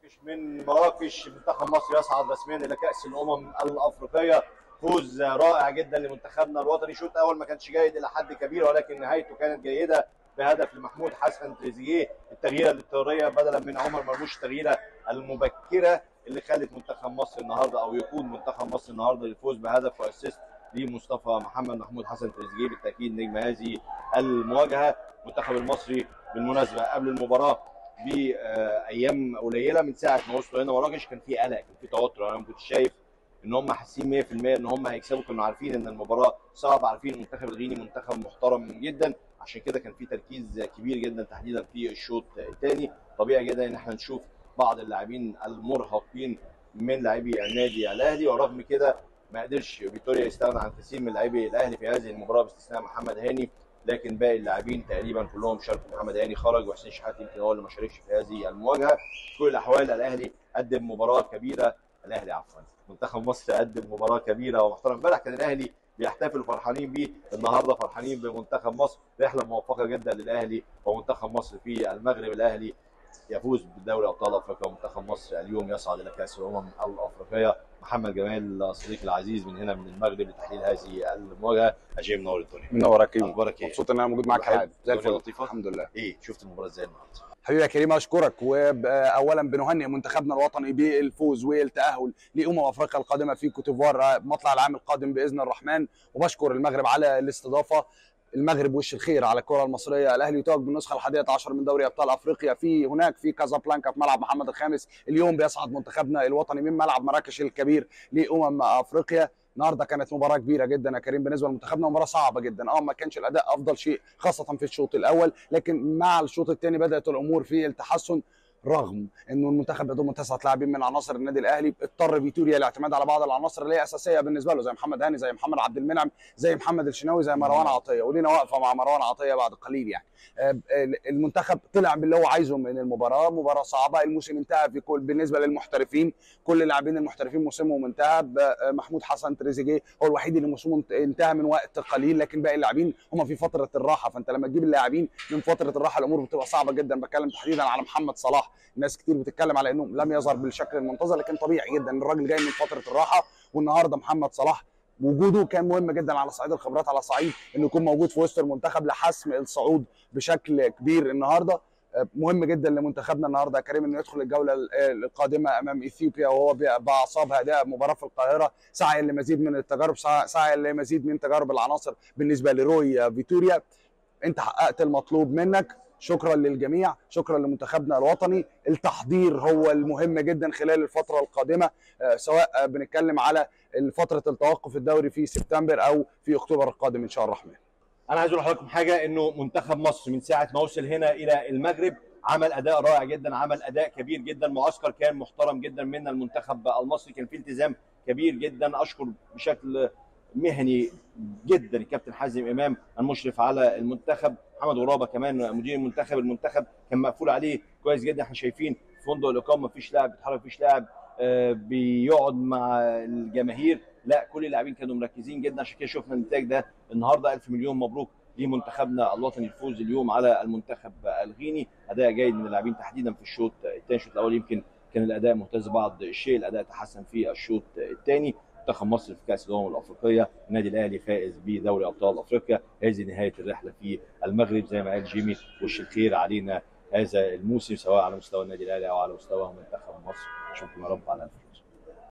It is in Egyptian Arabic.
مراكش من مراكش منتخب مصر يصعد رسميا الى كاس الامم الافريقيه فوز رائع جدا لمنتخبنا الوطني شوط اول ما كانش جيد الى حد كبير ولكن نهايته كانت جيده بهدف لمحمود حسن تريزيجيه التغييره الاضطراريه بدلا من عمر مرموش التغييره المبكره اللي خلت منتخب مصر النهارده او يقود منتخب مصر النهارده للفوز بهدف واسيست لمصطفى محمد محمود حسن تريزيجيه بالتاكيد نجم هذه المواجهه المنتخب المصري بالمناسبه قبل المباراه بايام قليله من ساعه ما وصلوا هنا مراكش كان في قلق كان في توتر انا ما كنتش شايف ان هم حاسين 100% ان هم هيكسبوا كانوا عارفين ان المباراه صعبه عارفين المنتخب الغيني منتخب محترم جدا عشان كده كان في تركيز كبير جدا تحديدا في الشوط الثاني طبيعي جدا ان احنا نشوف بعض اللاعبين المرهقين من لاعبي النادي الاهلي ورغم كده ما قدرش فيتوريا يستغنى عن كثير من لاعبي الاهلي في هذه المباراه باستثناء محمد هاني لكن باقي اللاعبين تقريبا كلهم شاركوا محمد هاني خرج وحسين شحات يمكن هو اللي ما شاركش في هذه المواجهه في كل الاحوال الاهلي قدم مباراه كبيره الاهلي عفوا منتخب مصر قدم مباراه كبيره ومحترمه امبارح كان الاهلي بيحتفلوا فرحانين بيه النهارده فرحانين بمنتخب مصر رحله موفقه جدا للاهلي ومنتخب مصر في المغرب الاهلي يفوز بدوري ابطال افريقيا ومنتخب مصر اليوم يصعد الى كاس الامم الافريقيه محمد جمال صديقي العزيز من هنا من المغرب لتحليل هذه المواجهه اجي منور الدنيا منورك يا كريم اخبارك ايه؟ مبسوط ان انا موجود معاك كله حلو؟ حاجه زي الدنيا الفل لطيفة؟ الحمد لله ايه شفت المباراه ازاي النهارده؟ حبيبي يا كريم اشكرك واولا بنهنئ منتخبنا الوطني بالفوز والتاهل لامم افريقيا القادمه في كوتيفوار مطلع العام القادم باذن الرحمن وبشكر المغرب على الاستضافه المغرب وش الخير على الكره المصريه الاهلي يتوج بالنسخه الحادية عشر من دوري ابطال افريقيا في هناك في كازابلانكا في ملعب محمد الخامس اليوم بيصعد منتخبنا الوطني من ملعب مراكش الكبير لامم افريقيا النهارده كانت مباراه كبيره جدا يا كريم بالنسبه لمنتخبنا مباراه صعبه جدا اه ما كانش الاداء افضل شيء خاصه في الشوط الاول لكن مع الشوط الثاني بدات الامور في التحسن رغم انه المنتخب يضم تسعه لاعبين من عناصر النادي الاهلي اضطر فيتوريا الاعتماد على بعض العناصر اللي هي اساسيه بالنسبه له زي محمد هاني زي محمد عبد المنعم زي محمد الشناوي زي مروان عطيه ولينا واقفه مع مروان عطيه بعد قليل يعني آه، المنتخب طلع باللي هو عايزه من المباراه مباراه صعبه الموسم انتهى في كل بالنسبه للمحترفين كل اللاعبين المحترفين موسمهم انتهى ب- محمود حسن تريزيجيه هو الوحيد اللي موسمه انتهى من وقت قليل لكن باقي اللاعبين هم في فتره الراحه فانت لما تجيب اللاعبين من فتره الراحه الامور بتبقى صعبه جدا بتكلم تحديدا على محمد صلاح ناس كتير بتتكلم على انه لم يظهر بالشكل المنتظر لكن طبيعي جدا ان الراجل جاي من فتره الراحه والنهارده محمد صلاح وجوده كان مهم جدا على صعيد الخبرات على صعيد انه يكون موجود في وسط المنتخب لحسم الصعود بشكل كبير النهارده آه، مهم جدا لمنتخبنا النهارده يا كريم انه يدخل الجوله ال- القادمه امام اثيوبيا وهو ب- باعصاب هادئه مباراه في القاهره سعي لمزيد من التجارب سعي سعي لمزيد من تجارب العناصر بالنسبه لروي فيتوريا انت حققت المطلوب منك شكرا للجميع شكرا لمنتخبنا الوطني التحضير هو المهم جدا خلال الفتره القادمه آه، سواء آه، بنتكلم على فتره التوقف الدوري في سبتمبر او في اكتوبر القادم ان شاء الرحمن انا عايز اقول لحضراتكم حاجه انه منتخب مصر من ساعه ما وصل هنا الى المغرب عمل اداء رائع جدا عمل اداء كبير جدا معسكر كان محترم جدا من المنتخب المصري كان فيه التزام كبير جدا اشكر بشكل مهني جدا الكابتن حازم امام المشرف على المنتخب محمد غرابه كمان مدير المنتخب المنتخب كان مقفول عليه كويس جدا احنا شايفين في فندق الاقامه مفيش لاعب بيتحرك مفيش لاعب آه، بيقعد مع الجماهير لا كل اللاعبين كانوا مركزين جدا عشان كده شفنا النتاج ده النهارده الف مليون مبروك لمنتخبنا الوطني الفوز اليوم على المنتخب الغيني اداء جيد من اللاعبين تحديدا في الشوط الثاني الشوط الاول يمكن كان الاداء ممتاز بعض الشيء الاداء تحسن في الشوط الثاني منتخب مصر في كاس الامم الافريقيه النادي الاهلي فائز بدوري ابطال افريقيا هذه نهايه الرحله في المغرب زي ما قال جيمي وش الخير علينا هذا الموسم سواء على مستوى النادي الاهلي او على مستوى منتخب مصر اشوفكم يا رب على الف خير